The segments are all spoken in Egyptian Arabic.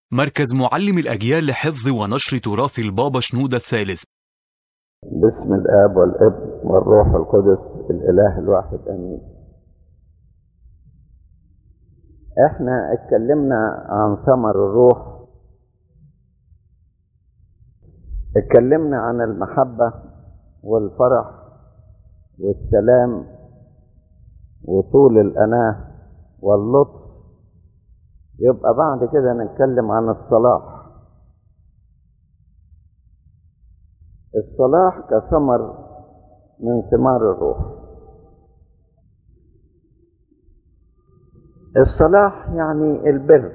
مركز معلم الأجيال لحفظ ونشر تراث البابا شنودة الثالث باسم الآب والابن والروح القدس الإله الواحد آمين احنا اتكلمنا عن ثمر الروح اتكلمنا عن المحبة والفرح والسلام وطول الأناة واللطف يبقى بعد كده نتكلم عن الصلاح الصلاح كثمر من ثمار الروح الصلاح يعني البر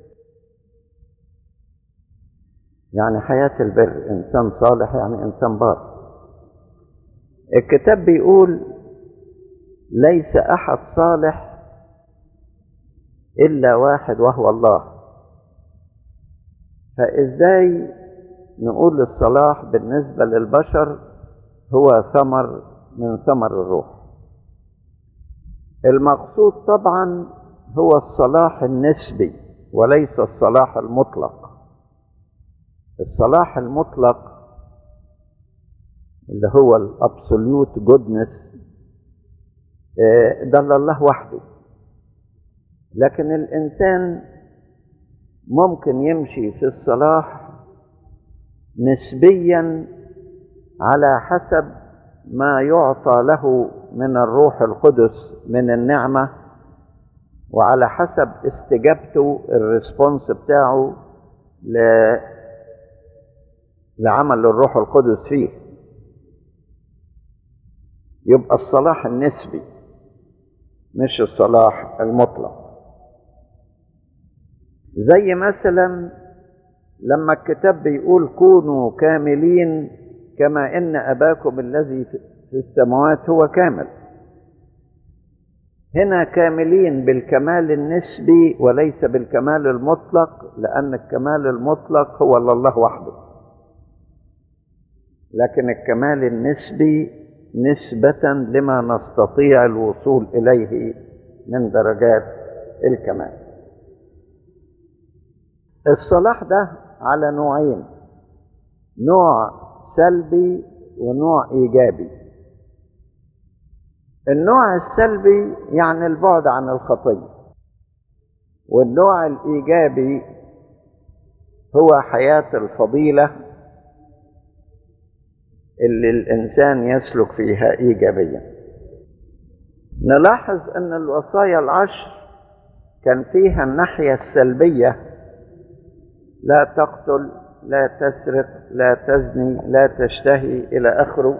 يعني حياة البر إنسان صالح يعني إنسان بار الكتاب بيقول ليس أحد صالح إلا واحد وهو الله فإزاي نقول الصلاح بالنسبة للبشر هو ثمر من ثمر الروح المقصود طبعا هو الصلاح النسبي وليس الصلاح المطلق الصلاح المطلق اللي هو الابسوليوت جودنس ده لله وحده لكن الانسان ممكن يمشي في الصلاح نسبيا على حسب ما يعطى له من الروح القدس من النعمه وعلى حسب استجابته الريسبونس بتاعه ل... لعمل الروح القدس فيه يبقى الصلاح النسبي مش الصلاح المطلق زي مثلا لما الكتاب بيقول كونوا كاملين كما ان اباكم الذي في السماوات هو كامل هنا كاملين بالكمال النسبي وليس بالكمال المطلق لان الكمال المطلق هو لله وحده لكن الكمال النسبي نسبة لما نستطيع الوصول إليه من درجات الكمال الصلاح ده على نوعين نوع سلبي ونوع إيجابي النوع السلبي يعني البعد عن الخطية والنوع الإيجابي هو حياة الفضيلة اللي الإنسان يسلك فيها إيجابيا نلاحظ أن الوصايا العشر كان فيها الناحية السلبية لا تقتل لا تسرق لا تزني لا تشتهي إلى آخره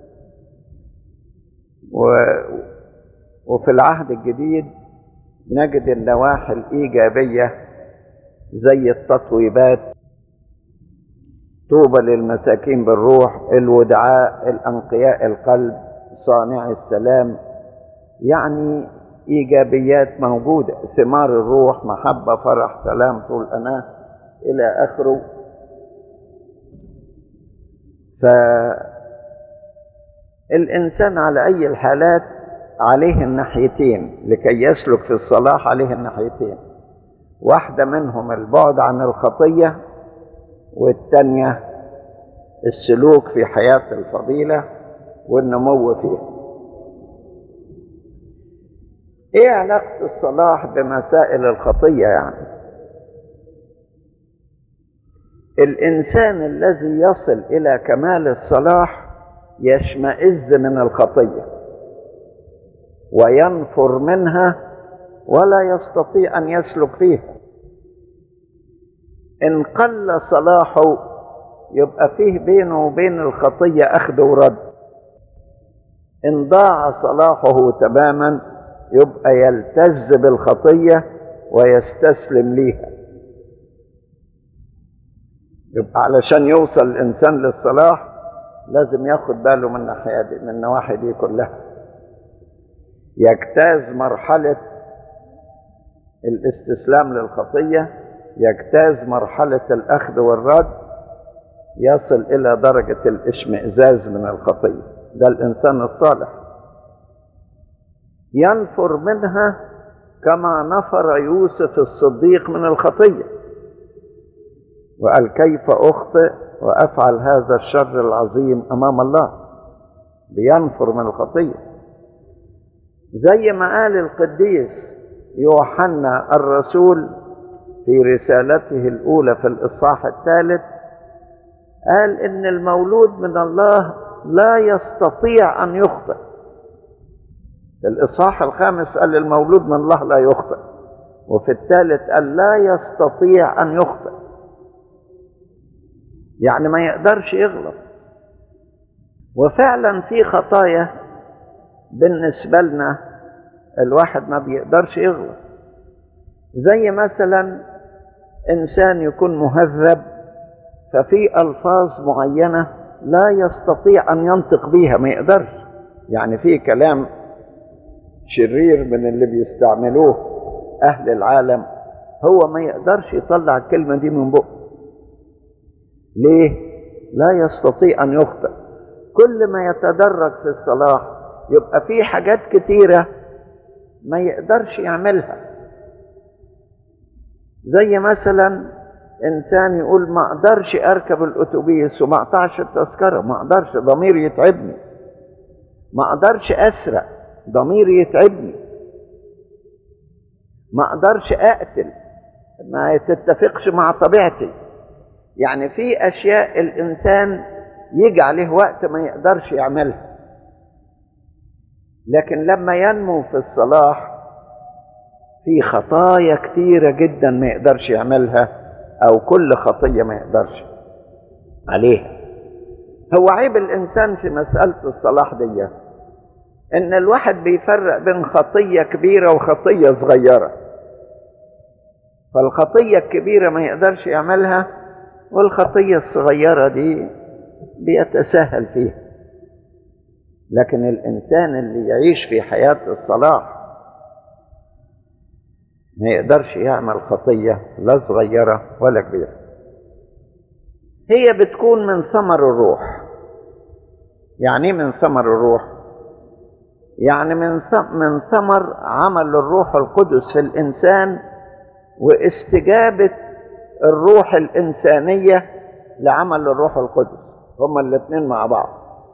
و... وفي العهد الجديد نجد النواحي الإيجابية زي التطويبات طوبى للمساكين بالروح الودعاء الأنقياء القلب صانع السلام يعني إيجابيات موجودة ثمار الروح محبة فرح سلام طول أناه إلى آخره فالإنسان على أي الحالات عليه الناحيتين لكي يسلك في الصلاح عليه الناحيتين واحدة منهم البعد عن الخطية والتانية السلوك في حياة الفضيلة والنمو فيها ايه علاقة الصلاح بمسائل الخطية يعني الانسان الذي يصل الى كمال الصلاح يشمئز من الخطية وينفر منها ولا يستطيع ان يسلك فيها ان قل صلاحه يبقى فيه بينه وبين الخطية اخذ ورد ان ضاع صلاحه تماما يبقى يلتز بالخطية ويستسلم ليها يبقى علشان يوصل الانسان للصلاح لازم ياخد باله من الناحية دي من النواحي دي كلها يجتاز مرحلة الاستسلام للخطية يجتاز مرحلة الأخذ والرد يصل إلى درجة الاشمئزاز من الخطية ده الإنسان الصالح ينفر منها كما نفر يوسف الصديق من الخطية وقال كيف أخطئ وأفعل هذا الشر العظيم أمام الله بينفر من الخطية زي ما قال القديس يوحنا الرسول في رسالته الأولى في الإصحاح الثالث قال إن المولود من الله لا يستطيع أن يخطئ في الإصحاح الخامس قال المولود من الله لا يخطئ وفي الثالث قال لا يستطيع أن يخطئ يعني ما يقدرش يغلط وفعلا في خطايا بالنسبة لنا الواحد ما بيقدرش يغلط زي مثلا إنسان يكون مهذب ففي ألفاظ معينة لا يستطيع أن ينطق بيها ما يقدرش يعني في كلام شرير من اللي بيستعملوه أهل العالم هو ما يقدرش يطلع الكلمة دي من بقه ليه؟ لا يستطيع أن يخطئ كل ما يتدرج في الصلاح يبقى في حاجات كتيرة ما يقدرش يعملها زي مثلا انسان يقول ما اقدرش اركب الاتوبيس وما اقطعش التذكره ما اقدرش ضميري يتعبني ما اقدرش اسرق ضميري يتعبني ما اقدرش اقتل ما تتفقش مع طبيعتي يعني في اشياء الانسان يجي عليه وقت ما يقدرش يعملها لكن لما ينمو في الصلاح في خطايا كتيرة جدا ما يقدرش يعملها أو كل خطية ما يقدرش عليها هو عيب الإنسان في مسألة الصلاح دي إن الواحد بيفرق بين خطية كبيرة وخطية صغيرة فالخطية الكبيرة ما يقدرش يعملها والخطية الصغيرة دي بيتساهل فيها لكن الإنسان اللي يعيش في حياة الصلاح ما يقدرش يعمل خطية لا صغيرة ولا كبيرة هي بتكون من ثمر الروح يعني ايه من ثمر الروح يعني من من ثمر عمل الروح القدس في الإنسان واستجابة الروح الإنسانية لعمل الروح القدس هما الاثنين مع بعض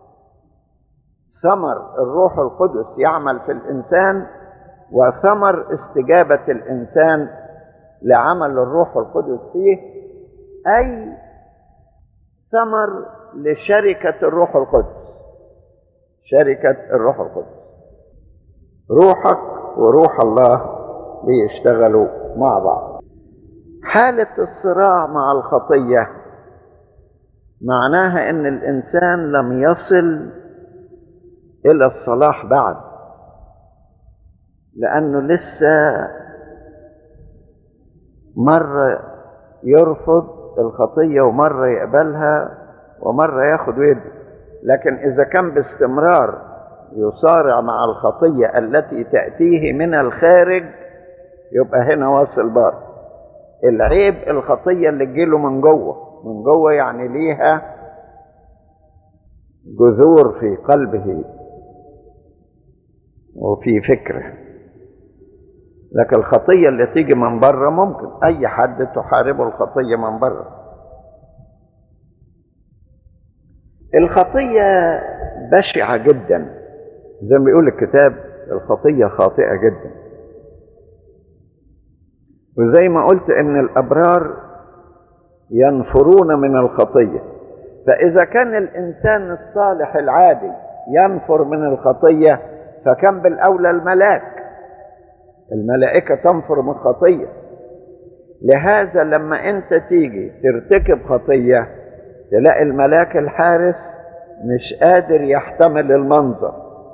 ثمر الروح القدس يعمل في الإنسان وثمر استجابة الإنسان لعمل الروح القدس فيه أي ثمر لشركة الروح القدس شركة الروح القدس روحك وروح الله بيشتغلوا مع بعض حالة الصراع مع الخطية معناها ان الانسان لم يصل الى الصلاح بعد لانه لسه مرة يرفض الخطية ومرة يقبلها ومرة ياخد ويدي لكن إذا كان باستمرار يصارع مع الخطية التي تأتيه من الخارج يبقى هنا واصل بار العيب الخطية اللي تجيله من جوه من جوه يعني ليها جذور في قلبه وفي فكره لكن الخطية اللي تيجي من بره ممكن أي حد تحاربه الخطية من بره الخطية بشعة جدا زي ما بيقول الكتاب الخطية خاطئة جدا وزي ما قلت ان الابرار ينفرون من الخطية فاذا كان الانسان الصالح العادي ينفر من الخطية فكم بالاولى الملاك الملائكة تنفر من خطية لهذا لما انت تيجي ترتكب خطية تلاقي الملاك الحارس مش قادر يحتمل المنظر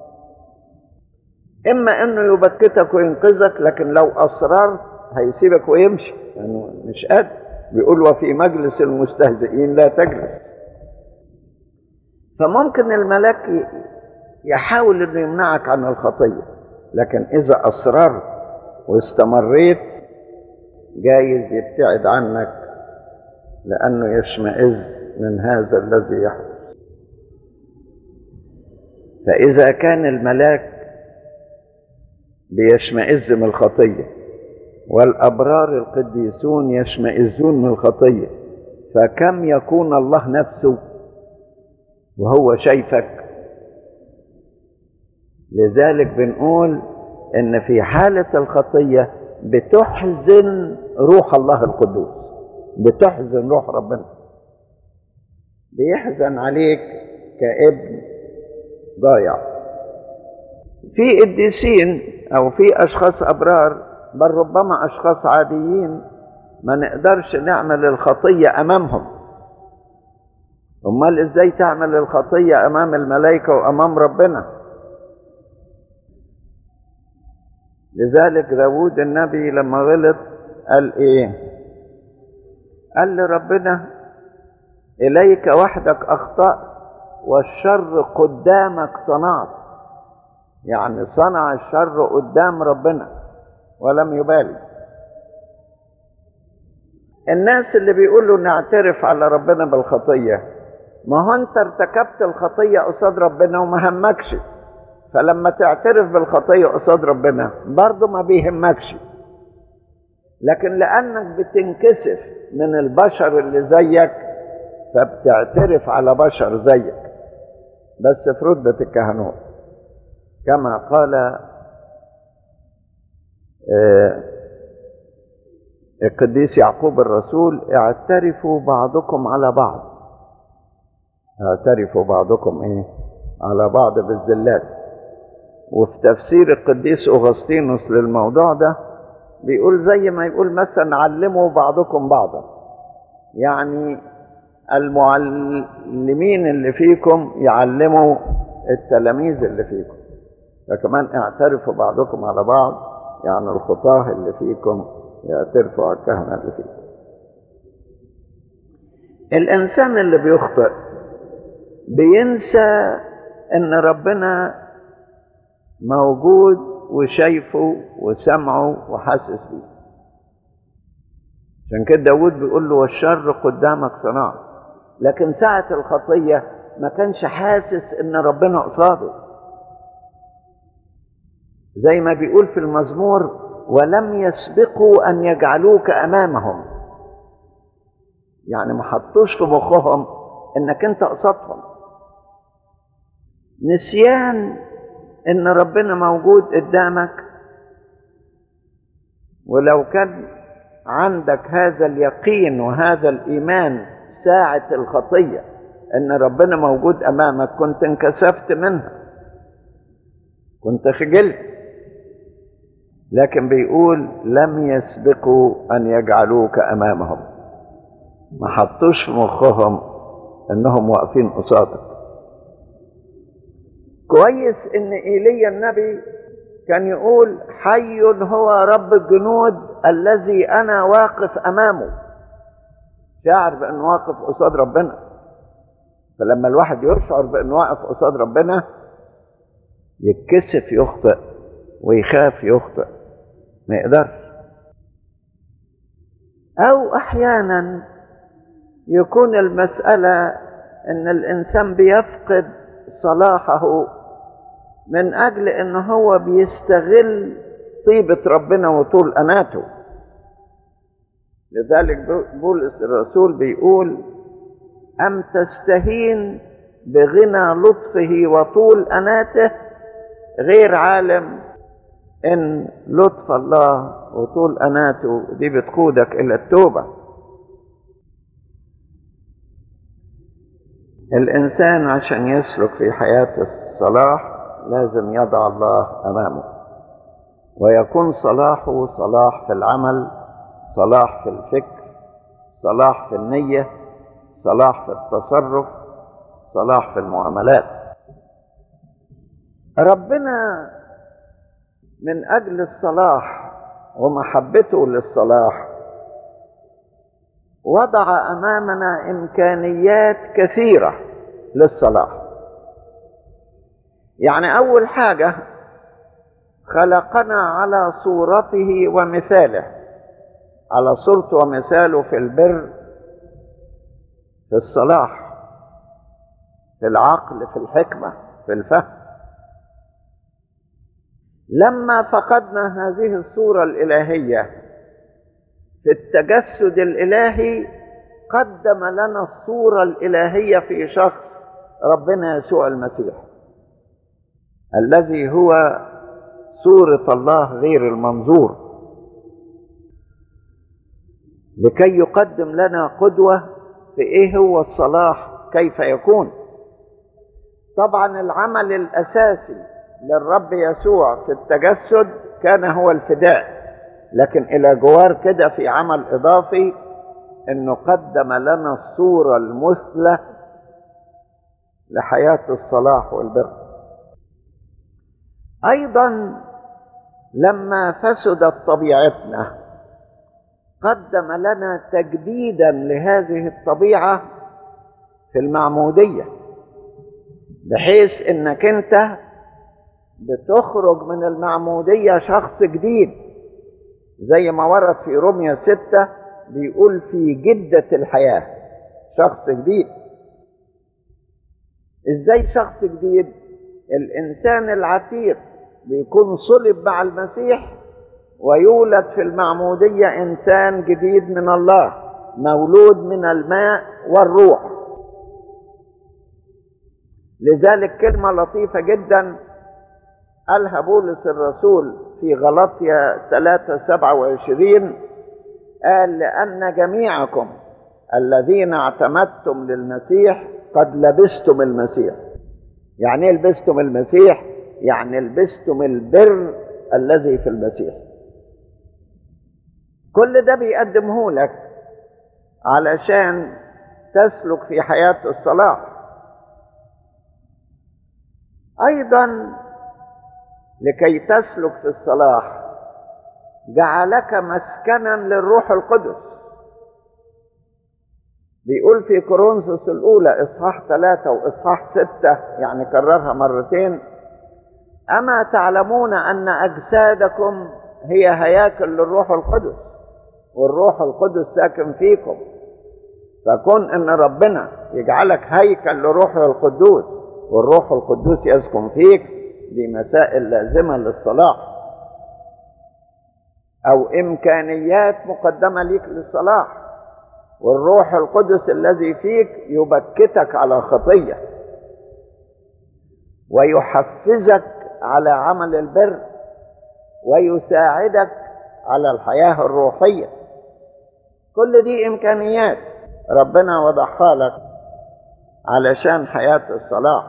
اما انه يبكتك وينقذك لكن لو اصررت هيسيبك ويمشي لانه يعني مش قادر بيقول وفي مجلس المستهزئين لا تجلس فممكن الملاك يحاول انه يمنعك عن الخطيه لكن اذا اصررت واستمريت جايز يبتعد عنك لانه يشمئز من هذا الذي يحدث فاذا كان الملاك بيشمئز من الخطيه والابرار القديسون يشمئزون من الخطيه فكم يكون الله نفسه وهو شايفك لذلك بنقول ان في حالة الخطية بتحزن روح الله القدوس بتحزن روح ربنا بيحزن عليك كابن ضايع في قديسين او في اشخاص ابرار بل ربما اشخاص عاديين ما نقدرش نعمل الخطية امامهم امال ازاي تعمل الخطية امام الملائكة وامام ربنا لذلك داود النبي لما غلط قال ايه قال لربنا اليك وحدك اخطأت والشر قدامك صنعت يعني صنع الشر قدام ربنا ولم يبالي الناس اللي بيقولوا نعترف على ربنا بالخطية ما هو انت ارتكبت الخطية قصاد ربنا وما همكش فلما تعترف بالخطية قصاد ربنا برضه ما بيهمكش لكن لأنك بتنكسف من البشر اللي زيك فبتعترف على بشر زيك بس في رتبة الكهنوت كما قال القديس يعقوب الرسول اعترفوا بعضكم على بعض اعترفوا بعضكم ايه على بعض بالذلات وفي تفسير القديس أغسطينوس للموضوع ده بيقول زي ما يقول مثلا علموا بعضكم بعضا يعني المعلمين اللي فيكم يعلموا التلاميذ اللي فيكم فكمان اعترفوا بعضكم على بعض يعني الخطاه اللي فيكم يعترفوا على الكهنة اللي فيكم الإنسان اللي بيخطئ بينسى إن ربنا موجود وشايفه وسمعه وحاسس بيه عشان كده داود بيقول له والشر قدامك صنعت لكن ساعة الخطية ما كانش حاسس ان ربنا قصاده زي ما بيقول في المزمور ولم يسبقوا ان يجعلوك امامهم يعني ما حطوش في مخهم انك انت قصادهم نسيان ان ربنا موجود قدامك ولو كان عندك هذا اليقين وهذا الايمان ساعه الخطيه ان ربنا موجود امامك كنت انكسفت منها كنت خجلت لكن بيقول لم يسبقوا ان يجعلوك امامهم ما حطوش في مخهم انهم واقفين قصادك كويس ان ايليا النبي كان يقول حي هو رب الجنود الذي انا واقف امامه شاعر بانه واقف قصاد ربنا فلما الواحد يشعر بانه واقف قصاد ربنا يتكسف يخطئ ويخاف يخطئ ما يقدرش او احيانا يكون المساله ان الانسان بيفقد صلاحه من اجل ان هو بيستغل طيبه ربنا وطول اناته لذلك بولس الرسول بيقول ام تستهين بغنى لطفه وطول اناته غير عالم ان لطف الله وطول اناته دي بتقودك الى التوبه الانسان عشان يسلك في حياه الصلاح لازم يضع الله امامه ويكون صلاحه صلاح في العمل صلاح في الفكر صلاح في النيه صلاح في التصرف صلاح في المعاملات ربنا من اجل الصلاح ومحبته للصلاح وضع امامنا امكانيات كثيره للصلاح يعني اول حاجه خلقنا على صورته ومثاله على صورته ومثاله في البر في الصلاح في العقل في الحكمه في الفهم لما فقدنا هذه الصوره الالهيه في التجسد الالهي قدم لنا الصورة الإلهية في شخص ربنا يسوع المسيح الذي هو صورة الله غير المنظور لكي يقدم لنا قدوة في إيه هو الصلاح كيف يكون طبعا العمل الأساسي للرب يسوع في التجسد كان هو الفداء لكن إلى جوار كده في عمل إضافي انه قدم لنا الصورة المثلى لحياة الصلاح والبر ايضا لما فسدت طبيعتنا قدم لنا تجديدا لهذه الطبيعة في المعمودية بحيث انك انت بتخرج من المعمودية شخص جديد زي ما ورد في روميا ستة بيقول في جدة الحياة شخص جديد ازاي شخص جديد الانسان العتيق بيكون صلب مع المسيح ويولد في المعمودية انسان جديد من الله مولود من الماء والروح لذلك كلمة لطيفة جدا قالها بولس الرسول في غلطية 3 27 قال لأن جميعكم الذين اعتمدتم للمسيح قد لبستم المسيح يعني ايه لبستم المسيح يعني لبستم البر الذي في المسيح كل ده بيقدمه لك علشان تسلك في حياة الصلاح أيضا لكي تسلك في الصلاح جعلك مسكنا للروح القدس بيقول في كورنثوس الأولى إصحاح ثلاثة وإصحاح ستة يعني كررها مرتين أما تعلمون أن أجسادكم هي هياكل للروح القدس والروح القدس ساكن فيكم فكون أن ربنا يجعلك هيكل لروح القدوس والروح القدوس يسكن فيك دي مسائل لازمة للصلاح أو إمكانيات مقدمة ليك للصلاح والروح القدس الذي فيك يبكتك على خطية ويحفزك على عمل البر ويساعدك على الحياة الروحية كل دي إمكانيات ربنا وضعها لك علشان حياة الصلاح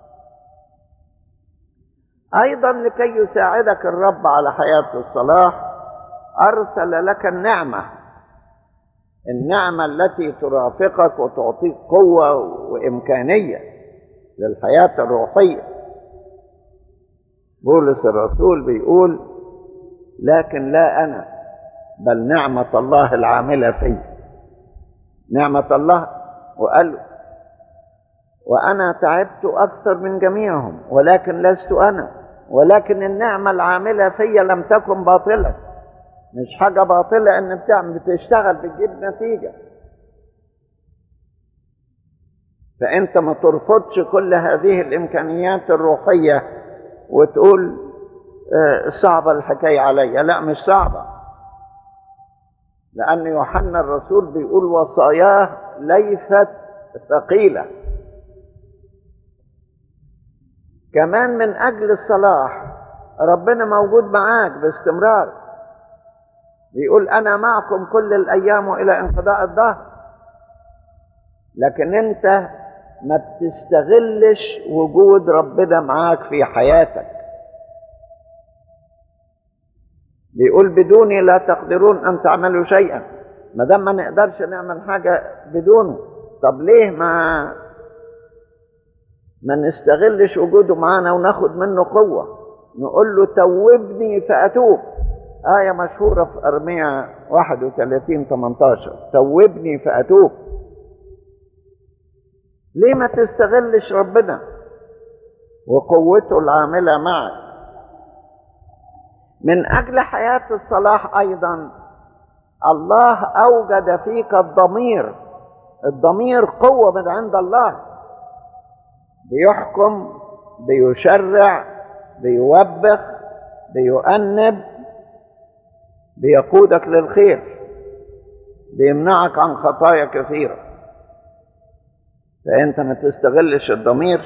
أيضا لكي يساعدك الرب على حياة الصلاح أرسل لك النعمة النعمة التي ترافقك وتعطيك قوة وإمكانية للحياة الروحية بولس الرسول بيقول لكن لا أنا بل نعمة الله العاملة في نعمة الله وقال وأنا تعبت أكثر من جميعهم ولكن لست أنا ولكن النعمة العاملة في لم تكن باطلة مش حاجة باطلة إن بتعمل بتشتغل بتجيب نتيجة فأنت ما ترفضش كل هذه الإمكانيات الروحية وتقول آه، صعبة الحكاية عليا لا مش صعبة لأن يوحنا الرسول بيقول وصاياه ليست ثقيلة كمان من أجل الصلاح ربنا موجود معاك باستمرار بيقول أنا معكم كل الأيام وإلى انقضاء الدهر لكن أنت ما بتستغلش وجود ربنا معاك في حياتك بيقول بدوني لا تقدرون أن تعملوا شيئا ما دام ما نقدرش نعمل حاجة بدونه طب ليه ما ما نستغلش وجوده معانا وناخد منه قوة نقول له توبني فأتوب آية مشهورة في أرمية 31 18 توبني فأتوب ليه ما تستغلش ربنا وقوته العاملة معك من أجل حياة الصلاح أيضا الله أوجد فيك الضمير الضمير قوة من عند الله بيحكم بيشرع بيوبخ بيؤنب بيقودك للخير بيمنعك عن خطايا كثيرة فأنت ما تستغلش الضمير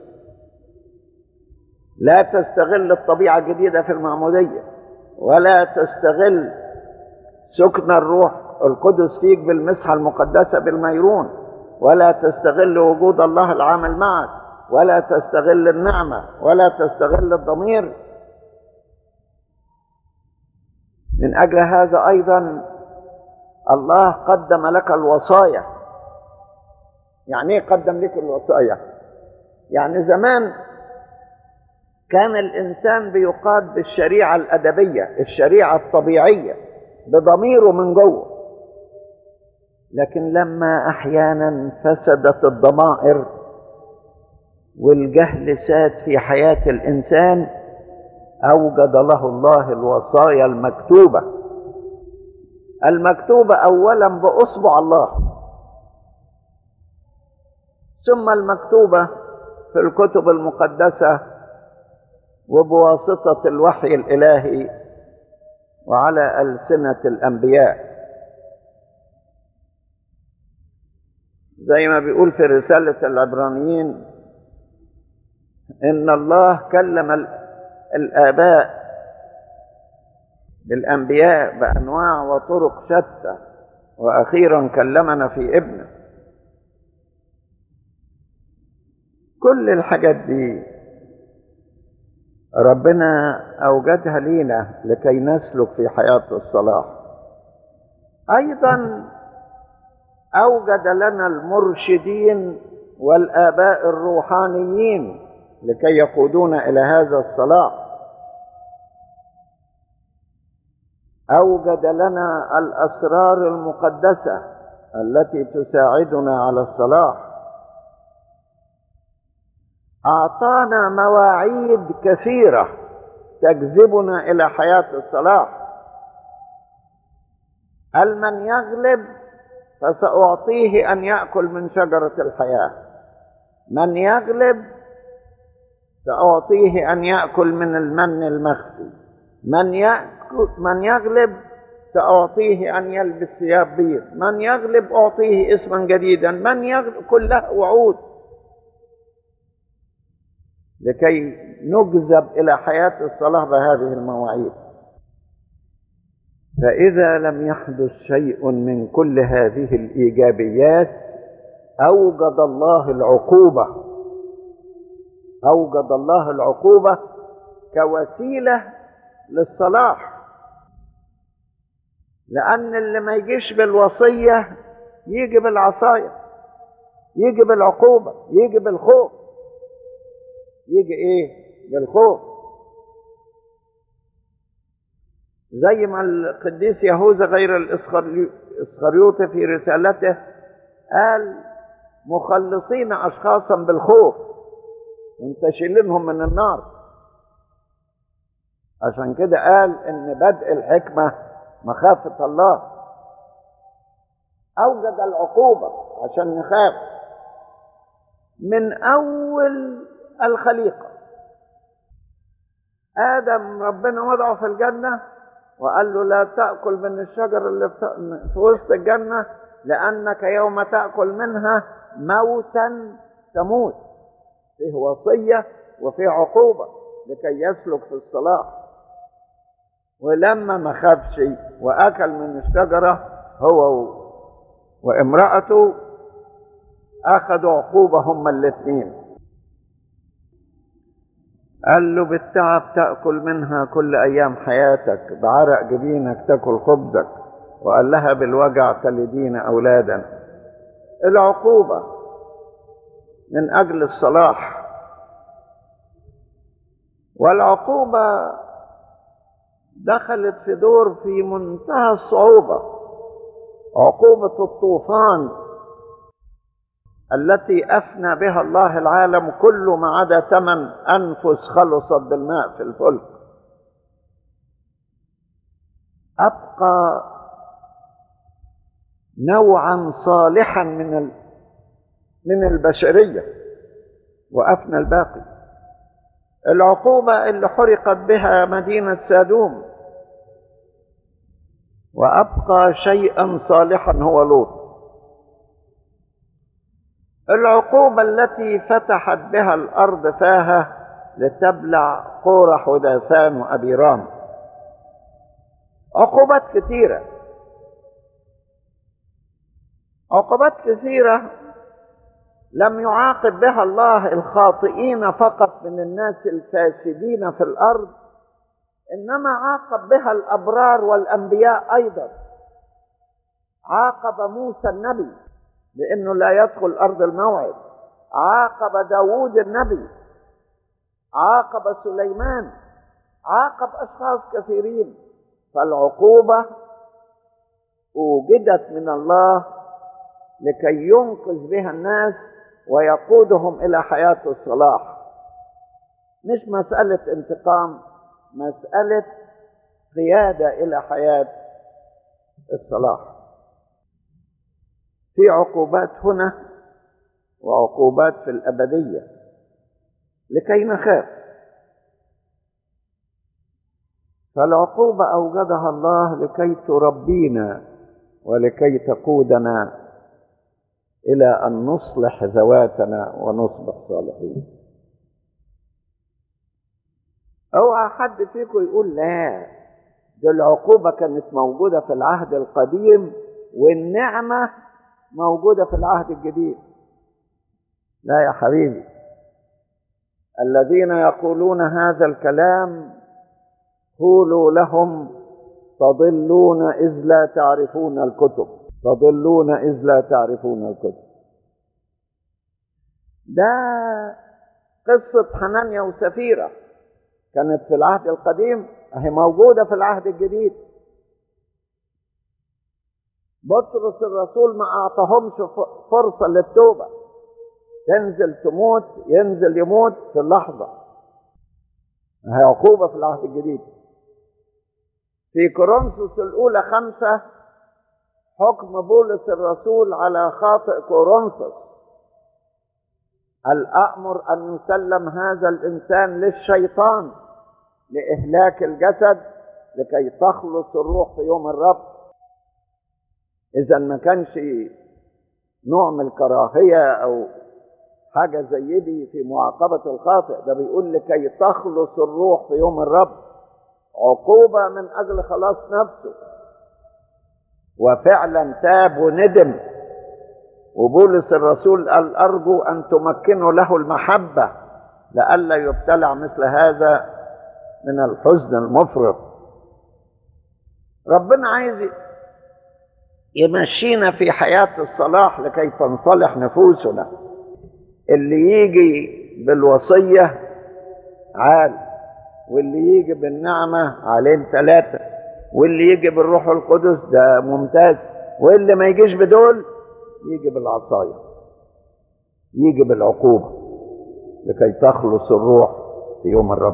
لا تستغل الطبيعة الجديدة في المعمودية ولا تستغل سكن الروح القدس فيك بالمسحة المقدسة بالميرون ولا تستغل وجود الله العامل معك ولا تستغل النعمة ولا تستغل الضمير من أجل هذا أيضا الله قدم لك الوصايا يعني ايه قدم لك الوصايا يعني زمان كان الإنسان بيقاد بالشريعة الأدبية الشريعة الطبيعية بضميره من جوه لكن لما أحيانا فسدت الضمائر والجهل ساد في حياة الإنسان أوجد له الله الوصايا المكتوبة المكتوبة أولا بأصبع الله ثم المكتوبة في الكتب المقدسة وبواسطة الوحي الإلهي وعلى ألسنة الأنبياء زي ما بيقول في رسالة العبرانيين إن الله كلم الآباء بالأنبياء بأنواع وطرق شتى وأخيرا كلمنا في ابنه كل الحاجات دي ربنا أوجدها لينا لكي نسلك في حياة الصلاح أيضا أوجد لنا المرشدين والآباء الروحانيين لكي يقودونا إلى هذا الصلاح أوجد لنا الأسرار المقدسة التي تساعدنا على الصلاح أعطانا مواعيد كثيرة تجذبنا إلى حياة الصلاح هل من يغلب فسأعطيه أن يأكل من شجرة الحياة من يغلب سأعطيه أن يأكل من المن المخفي من يأكل من يغلب سأعطيه أن يلبس ثياب بيض من يغلب أعطيه اسما جديدا من يغلب كلها وعود لكي نجذب إلى حياة الصلاة بهذه المواعيد فإذا لم يحدث شيء من كل هذه الإيجابيات أوجد الله العقوبة أوجد الله العقوبة كوسيلة للصلاح لأن اللي ما يجيش بالوصية يجي بالعصاية يجي بالعقوبة يجي بالخوف يجي ايه بالخوف زي ما القديس يهوذا غير الاسخريوطي في رسالته قال مخلصين اشخاصا بالخوف منتشلينهم من النار عشان كده قال ان بدء الحكمة مخافة الله اوجد العقوبة عشان نخاف من اول الخليقة آدم ربنا وضعه في الجنة وقال له لا تأكل من الشجر اللي في وسط الجنة لأنك يوم تأكل منها موتا تموت فيه وصية وفيه عقوبة لكي يسلك في الصلاح ولما ما خافش وأكل من الشجرة هو وامرأته أخذوا عقوبة هما الاثنين قال له بالتعب تأكل منها كل أيام حياتك بعرق جبينك تأكل خبزك وقال لها بالوجع تلدين أولادا العقوبة من أجل الصلاح والعقوبة دخلت في دور في منتهى الصعوبة عقوبة الطوفان التي أفنى بها الله العالم كله ما عدا ثمن أنفس خلصت بالماء في الفلك أبقى نوعا صالحا من من البشرية وأفنى الباقي العقوبة اللي حرقت بها مدينة سادوم وأبقى شيئا صالحا هو لوط العقوبة التي فتحت بها الأرض فاها لتبلع قورح وداثان وأبيرام عقوبات كثيرة عقوبات كثيرة لم يعاقب بها الله الخاطئين فقط من الناس الفاسدين في الأرض إنما عاقب بها الأبرار والأنبياء أيضا عاقب موسى النبي لأنه لا يدخل أرض الموعد عاقب داوود النبي عاقب سليمان عاقب أشخاص كثيرين فالعقوبة وجدت من الله لكي ينقذ بها الناس ويقودهم إلى حياة الصلاح مش مسألة انتقام مسألة قيادة إلى حياة الصلاح في عقوبات هنا وعقوبات في الأبدية لكي نخاف فالعقوبة أوجدها الله لكي تربينا ولكي تقودنا إلى أن نصلح ذواتنا ونصبح صالحين اوعى حد فيكم يقول لا دي العقوبة كانت موجودة في العهد القديم والنعمة موجودة في العهد الجديد لا يا حبيبي الذين يقولون هذا الكلام قولوا لهم تضلون إذ لا تعرفون الكتب تضلون إذ لا تعرفون الكتب ده قصة حنانيا وسفيرة كانت في العهد القديم اهي موجودة في العهد الجديد بطرس الرسول ما اعطاهمش فرصة للتوبة تنزل تموت ينزل يموت في اللحظة هي عقوبة في العهد الجديد في كورنثوس الأولى خمسة حكم بولس الرسول على خاطئ كورنثوس الأمر أن يسلم هذا الإنسان للشيطان لإهلاك الجسد لكي تخلص الروح في يوم الرب إذا ما كانش نوع من الكراهية أو حاجة زي دي في معاقبة الخاطئ ده بيقول لكي تخلص الروح في يوم الرب عقوبة من أجل خلاص نفسه وفعلا تاب وندم وبولس الرسول قال أرجو أن تمكنوا له المحبة لئلا يبتلع مثل هذا من الحزن المفرط ربنا عايز يمشينا في حياة الصلاح لكي تنصلح نفوسنا اللي يجي بالوصية عال واللي يجي بالنعمة عليه ثلاثة واللي يجي بالروح القدس ده ممتاز واللي ما يجيش بدول يجي بالعصاية يجي بالعقوبة لكي تخلص الروح في يوم الرب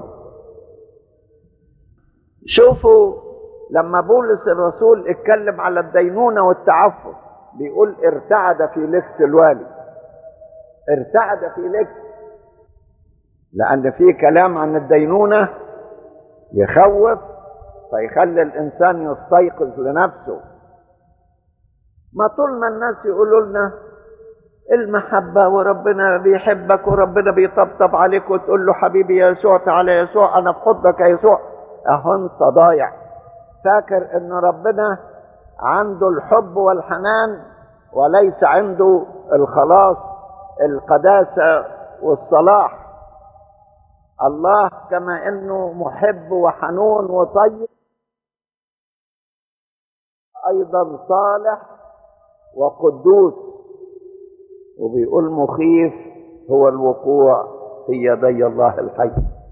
شوفوا لما بولس الرسول اتكلم على الدينونة والتعفف بيقول ارتعد في لكس الوالي ارتعد في لكس لأن في كلام عن الدينونة يخوف فيخلي الإنسان يستيقظ لنفسه ما طول ما الناس يقولوا لنا المحبة وربنا بيحبك وربنا بيطبطب عليك وتقول له حبيبي يا يسوع تعالى يا يسوع أنا في حضنك يا يسوع أهو أنت ضايع فاكر إن ربنا عنده الحب والحنان وليس عنده الخلاص القداسة والصلاح الله كما انه محب وحنون وطيب ايضا صالح وقدوس وبيقول مخيف هو الوقوع في يدي الله الحي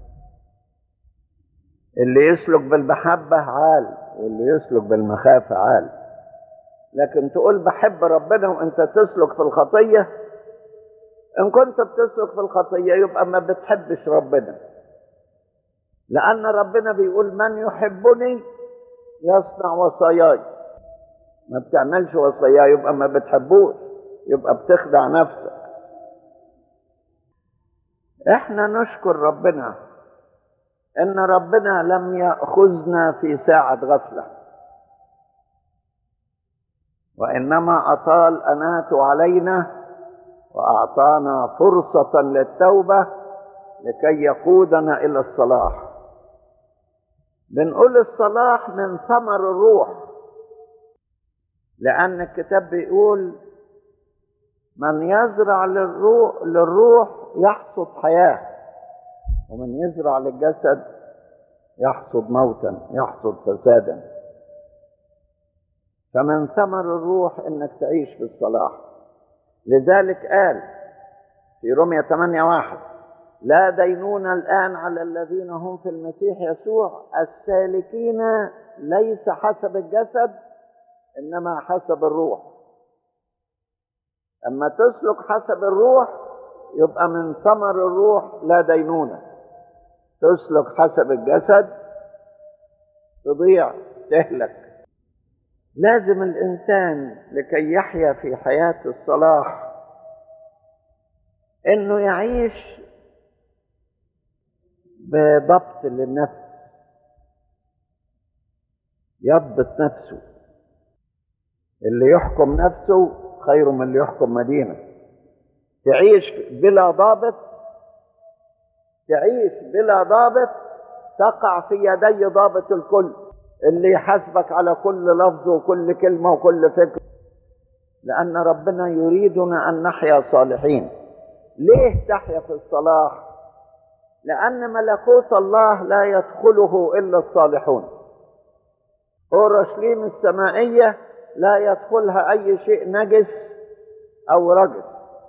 اللي يسلك بالمحبة عال واللي يسلك بالمخافة عال لكن تقول بحب ربنا وانت تسلك في الخطية ان كنت بتسلك في الخطية يبقى ما بتحبش ربنا لأن ربنا بيقول من يحبني يصنع وصاياي ما بتعملش وصاياي يبقى ما بتحبوش يبقى بتخدع نفسك احنا نشكر ربنا ان ربنا لم ياخذنا في ساعه غفله وإنما أطال أناته علينا وأعطانا فرصة للتوبة لكي يقودنا إلى الصلاح بنقول الصلاح من ثمر الروح لأن الكتاب بيقول من يزرع للروح, للروح يحصد حياة ومن يزرع للجسد يحصد موتا يحصد فسادا فمن ثمر الروح انك تعيش في الصلاح لذلك قال في رمية 8 واحد لا دينون الآن على الذين هم في المسيح يسوع السالكين ليس حسب الجسد إنما حسب الروح أما تسلك حسب الروح يبقى من ثمر الروح لا دينونة تسلك حسب الجسد تضيع تهلك لازم الإنسان لكي يحيا في حياة الصلاح إنه يعيش بضبط للنفس يضبط نفسه اللي يحكم نفسه خير من اللي يحكم مدينة تعيش بلا ضابط تعيش بلا ضابط تقع في يدي ضابط الكل اللي يحاسبك على كل لفظ وكل كلمة وكل فكرة لأن ربنا يريدنا أن نحيا صالحين ليه تحيا في الصلاح لأن ملكوت الله لا يدخله إلا الصالحون أورشليم السمائية لا يدخلها أي شيء نجس أو رجس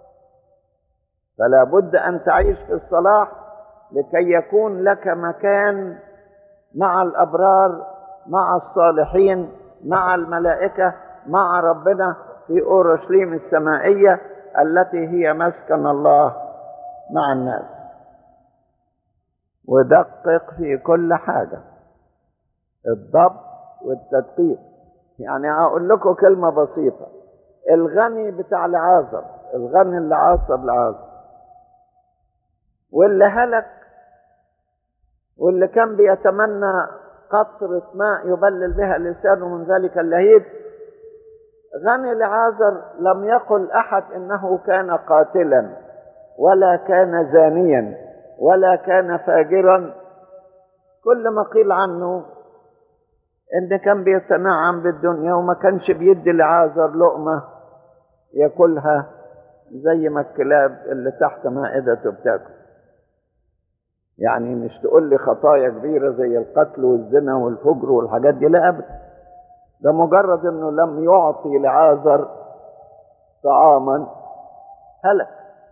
فلا بد أن تعيش في الصلاح لكي يكون لك مكان مع الأبرار مع الصالحين مع الملائكة مع ربنا في أورشليم السمائية التي هي مسكن الله مع الناس ودقق في كل حاجة الضبط والتدقيق يعني أقول لكم كلمة بسيطة الغني بتاع العازر الغني اللي عاصر العازر واللي هلك واللي كان بيتمنى قطرة ماء يبلل بها لسانه من ذلك اللهيب غني لعازر لم يقل أحد إنه كان قاتلا ولا كان زانيا ولا كان فاجرا كل ما قيل عنه إن كان بيتنعم بالدنيا وما كانش بيدي لعازر لقمة ياكلها زي ما الكلاب اللي تحت مائدته بتاكل يعني مش تقول لي خطايا كبيرة زي القتل والزنا والفجر والحاجات دي لا أبدا ده مجرد انه لم يعطي لعازر طعاما هلك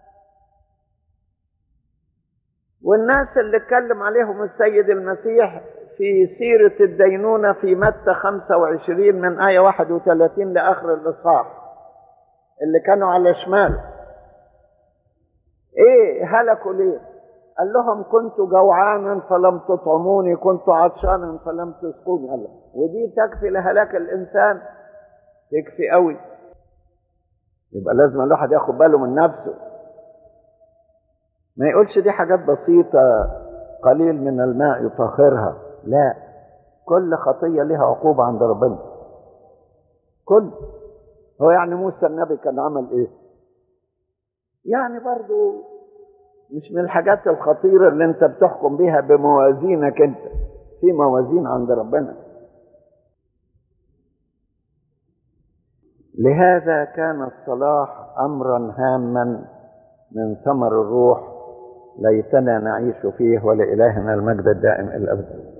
والناس اللي اتكلم عليهم السيد المسيح في سيرة الدينونة في متى 25 من آية 31 لآخر الإصحاح اللي كانوا على شماله ايه هلكوا ليه قال لهم كنت جوعانا فلم تطعموني كنت عطشانا فلم تسقوني قال ودي تكفي لهلاك الانسان تكفي قوي يبقى لازم الواحد ياخد باله من نفسه ما يقولش دي حاجات بسيطة قليل من الماء يطهرها لا كل خطية لها عقوبة عند ربنا كل هو يعني موسى النبي كان عمل ايه يعني برضو مش من الحاجات الخطيرة اللي انت بتحكم بيها بموازينك انت في موازين عند ربنا لهذا كان الصلاح امرا هاما من ثمر الروح ليتنا نعيش فيه ولإلهنا المجد الدائم الى الابد